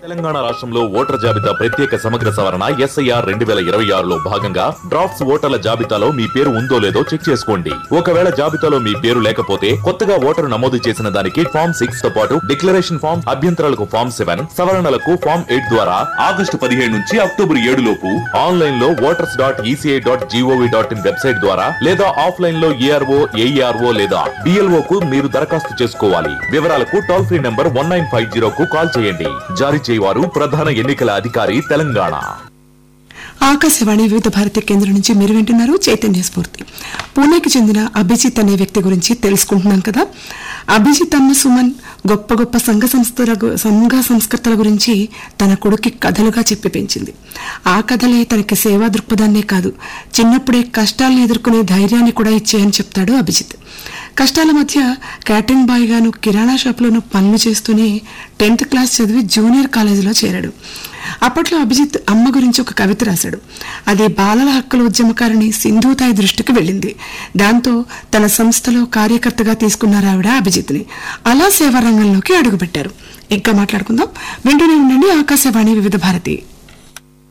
తెలంగాణ రాష్ట్రంలో ఓటర్ జాబితా ప్రత్యేక సమగ్ర సవరణ ఎస్ఐఆర్ రెండు వేల ఇరవై ఆరులో భాగంగా డ్రాఫ్ట్స్ ఓటర్ల జాబితాలో మీ పేరు ఉందో లేదో చెక్ చేసుకోండి ఒకవేళ జాబితాలో మీ పేరు లేకపోతే కొత్తగా ఓటరు నమోదు చేసిన దానికి ఫామ్ సిక్స్ తో పాటు డిక్లరేషన్ ఫామ్ అభ్యంతరాలకు ఫామ్ సెవెన్ సవరణలకు ఫామ్ ఎయిట్ ద్వారా ఆగస్టు పదిహేడు నుంచి అక్టోబర్ ఏడు లోపు ఆన్లైన్ లో voters dot ECI dot GOV dot in website ద్వారా లేదా ఆఫ్లైన్ లో ఏఆర్ఓ ఏఈఆర్ఓ లేదా డిఎల్ఓ కు మీరు దరఖాస్తు చేసుకోవాలి వివరాలకు toll free number one nine five zero కు కాల్ చేయండి జారీ చేయవారు ప్రధాన ఎన్నికల అధికారి తెలంగాణ ఆకాశవాణి వివిధ భారతి కేంద్రం నుంచి మీరు వింటున్నారు చైతన్య స్ఫూర్తి పూణేకి చెందిన అభిజిత్ అనే వ్యక్తి గురించి తెలుసుకుంటున్నాం కదా అభిజిత్ అమ్మ సుమన్ గొప్ప గొప్ప సంఘ సంస్థల గు- సంఘ సంస్కర్తల గురించి తన కొడుక్కి కథలుగా చెప్పి పెంచింది ఆ కథలే తనకి సేవా దృక్పథాన్నే కాదు చిన్నప్పుడే కష్టాలను ఎదుర్కొనే ధైర్యాన్ని కూడా ఇచ్చాయని చెప్తాడు అభిజిత్ కష్టాల మధ్య క్యాటరింగ్ బాయ్ గాను కిరాణా షాప్లోనూ పనులు చేస్తూనే టెన్త్ క్లాస్ చదివి జూనియర్ కాలేజీలో చేరాడు అప్పట్లో అభిజిత్ అమ్మ గురించి ఒక కవిత రాశాడు అది బాలల హక్కుల ఉద్యమకారిణి సింధూతాయి దృష్టికి వెళ్ళింది దాంతో తన సంస్థలో కార్యకర్తగా తీసుకున్నారు ఆవిడ అభిజిత్ని అలా సేవా రంగంలోకి అడుగుపెట్టారు ఇంకా మాట్లాడుకుందాం వింటూనే ఉండండి ఆకాశవాణి వివిధ భారతి